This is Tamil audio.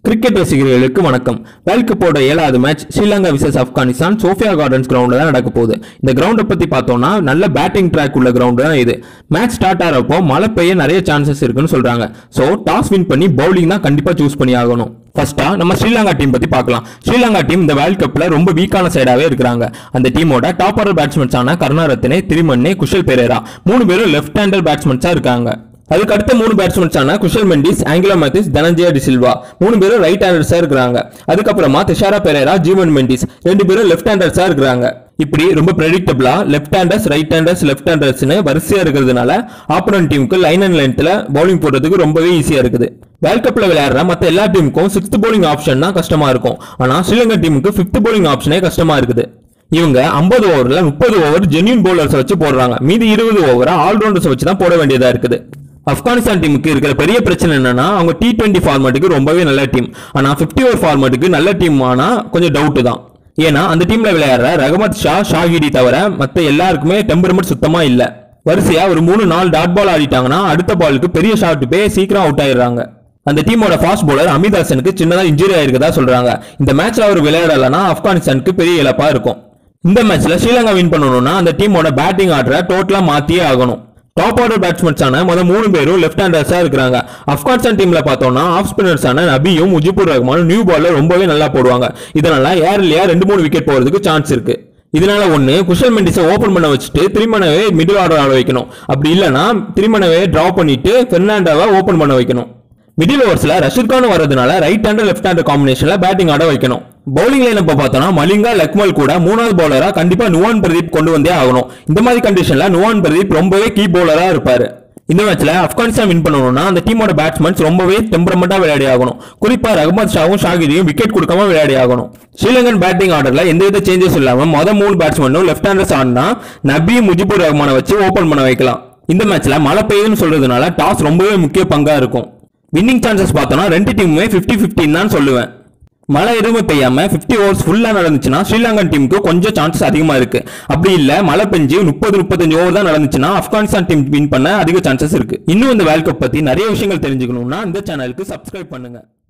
கிரிக்கெட் ரசிகர்களுக்கு வணக்கம் வேர்ல்ட் கப்போட ஏழாவது match Sri Lanka versus Afghanistan Sofia gardens கிரவுண்டில் தான் நடக்க போகுது இந்த கிரவுண்டை பற்றி பார்த்தோம்னா நல்ல பேட்டிங் ட்ராக் உள்ள கிரவுண்டு தான் இது மேட்ச் ஸ்டார்ட் ஆகிறப்போ மழை பெய்ய நிறைய சான்சஸ் இருக்குன்னு சொல்கிறாங்க ஸோ டாஸ் வின் பண்ணி பவுலிங் தான் கண்டிப்பாக சூஸ் பண்ணி ஆகணும் ஃபர்ஸ்டா நம்ம ஸ்ரீலங்கா டீம் பத்தி பார்க்கலாம் ஸ்ரீலங்கா டீம் இந்த வேர்ல்ட் கப்ல ரொம்ப வீக்கான சைடாவே இருக்கிறாங்க அந்த டீமோட டாப் ஆர்டர் பேட்ஸ்மேன்ஸான கருணாரத்னே திரிமண்ணே குஷல் பெரேரா மூணு பேரும் லெஃப்ட் ஹேண்டர் பேட்ஸ்மேன்ஸா இருக்காங்க அதுக்கு அடுத்த மூணு பேட்ஸ்மேன்ஸான குஷல் மெண்டிஸ் ஆங்கிலோ மேத்திஸ் தனஞ்சய டிசில்வா மூணு பேரும் ரைட் ஹேண்டர்ஸா இருக்கிறாங்க அதுக்கப்புறமா திஷாரா பெரேரா ஜீவன் மெண்டிஸ் ரெண்டு பேரும் லெஃப்ட் ஹேண்டர்ஸா இருக்கிறாங்க இப்படி ரொம்ப ப்ரெடிக்டபிளா left handers right handers left ஹேண்டர்ஸ்னு வரிசையா இருக்கிறதுனால ஆப்போனன்ட் டீமுக்கு லைன் அண்ட் லென்த்ல பவுலிங் போடுறதுக்கு ரொம்பவே ஈஸியா இருக்குது வேர்ல்ட் கப்ல விளையாடுற மத்த எல்லா டீமுக்கும் சிக்ஸ்த் bowling ஆப்ஷன் தான் கஷ்டமா இருக்கும் ஆனா ஸ்ரீலங்கா டீமுக்கு ஃபிஃப்த் bowling ஆப்ஷனே கஷ்டமா இருக்குது இவங்க 50 ஓவர்ல முப்பது ஓவர் ஜென்யூன் பவுலர்ஸ் வச்சு போடுறாங்க மீதி இருபது ஓவரை ஆல்ரவுண்டர்ஸ் வச்சு தான் போட வேண்டியதா இருக்குது ஆப்கானிஸ்தான் டீமுக்கு இருக்கிற பெரிய பிரச்சனை என்னன்னா அவங்க டி டுவெண்ட்டி ஃபார்மேட்டுக்கு ரொம்பவே நல்ல டீம் ஆனா 50 ஓவர் ஃபார்மேட்டுக்கு நல்ல டீம் ஆனா கொஞ்சம் டவுட் தான் ஏன்னா அந்த டீம்ல விளையாடுற ரஹமத் ஷா ஷாகிடி தவிர மத்த எல்லாருக்குமே டெம்பரமெண்ட் சுத்தமா இல்ல வரிசையா ஒரு மூணு நாலு டாட் பால் ஆடிட்டாங்கன்னா அடுத்த பாலுக்கு பெரிய ஷாட் போய் சீக்கிரம் அவுட் ஆயிடுறாங்க அந்த டீமோட ஃபாஸ்ட் bowler அமித் ஹாசனுக்கு சின்னதா இன்ஜுரி ஆயிருக்கதா சொல்றாங்க இந்த மேட்ச்ல அவர் விளையாடலன்னா ஆப்கானிஸ்தானுக்கு பெரிய இழப்பா இருக்கும் இந்த மேட்ச்ல ஸ்ரீலங்கா வின் பண்ணணும்னா அந்த டீமோட பேட்டிங் ஆர்டரை டோட்டலா மாத்தியே ஆகணும் டாப் ஆர்டர் பேட்ஸ்மேன்ஸான மொதல் மூணு பேரும் லெஃப்ட் ஹேண்டர்ஸா இருக்கிறாங்க ஆப்கானிஸ்தான் டீம்ல பார்த்தோம்னா ஆஃப் ஸ்பின்னர்ஸான நபியும் முஜிபுர் ரஹ்மானும் நியூ பால்ல ரொம்பவே நல்லா போடுவாங்க இதனால ஏர்லியா ரெண்டு மூணு விக்கெட் போறதுக்கு சான்ஸ் இருக்கு இதனால ஒண்ணு குஷல் மெண்டிஸை ஓபன் பண்ண வச்சுட்டு திருமணவே மிடில் ஆர்டர் ஆட வைக்கணும் அப்படி இல்லைன்னா திருமணவே டிரா பண்ணிட்டு பெர்னாண்டாவை ஓபன் பண்ண வைக்கணும் மிடில் ஓவர்ஸ்ல ரஷீத் கான் வரதுனால ரைட் ஹேண்டர் லெஃப்ட் ஹேண்டர் காம்பினேஷன்ல பேட்டிங் ஆட வைக்கணும் பவுலிங் லைன் இப்ப பார்த்தோம்னா மலிங்கா லக்மல் கூட மூணாவது பவுலரா கண்டிப்பா நுவான் பிரதீப் கொண்டு வந்தே ஆகணும் இந்த மாதிரி கண்டிஷன்ல நுவான் பிரதீப் ரொம்பவே கீ பவுலரா இருப்பாரு இந்த மேட்ச்ல ஆப்கானிஸ்தான் வின் பண்ணணும்னா அந்த டீமோட பேட்ஸ்மேன்ஸ் ரொம்பவே டெம்பரமெண்டா விளையாடி ஆகணும் குறிப்பா ரஹமத் ஷாவும் ஷாகிரியும் விக்கெட் கொடுக்காம விளையாடி ஆகணும் ஸ்ரீலங்கன் பேட்டிங் ஆர்டர்ல எந்தவித சேஞ்சஸ் இல்லாம மொத மூணு பேட்ஸ்மேனும் லெஃப்ட் ஹேண்டர்ஸ் ஆடினா நபி முஜிபுர் ரஹ்மானை வச்சு ஓபன் பண்ண வைக்கலாம் இந்த மேட்ச்ல மழை பெய்யுதுன்னு சொல்றதுனால டாஸ் ரொம்பவே முக்கிய பங்கா இருக்கும் வின்னிங் சான்சஸ் பார்த்தோம்னா ரெண்டு டீமுமே 50 15 தான் சொல்லுவேன் மழை எதுவுமே பெய்யாம 50 ஓவர்ஸ் ஃபுல்லா நடந்துச்சுன்னா ஸ்ரீலங்கன் டீமுக்கு கொஞ்சம் சான்சஸ் அதிகமா இருக்கு அப்படி இல்ல மழை பெஞ்சு முப்பது முப்பத்தஞ்சு ஓவர் தான் நடந்துச்சுன்னா ஆப்கானிஸ்தான் டீம் வின் பண்ண அதிக சான்சஸ் இருக்கு இன்னும் இந்த வேர்ல்ட் கப் பத்தி நிறைய விஷயங்கள் தெரிஞ்சுக்கணும்னா இந்த சேனலுக்கு சப்ஸ்கிரைப் பண்ணுங்க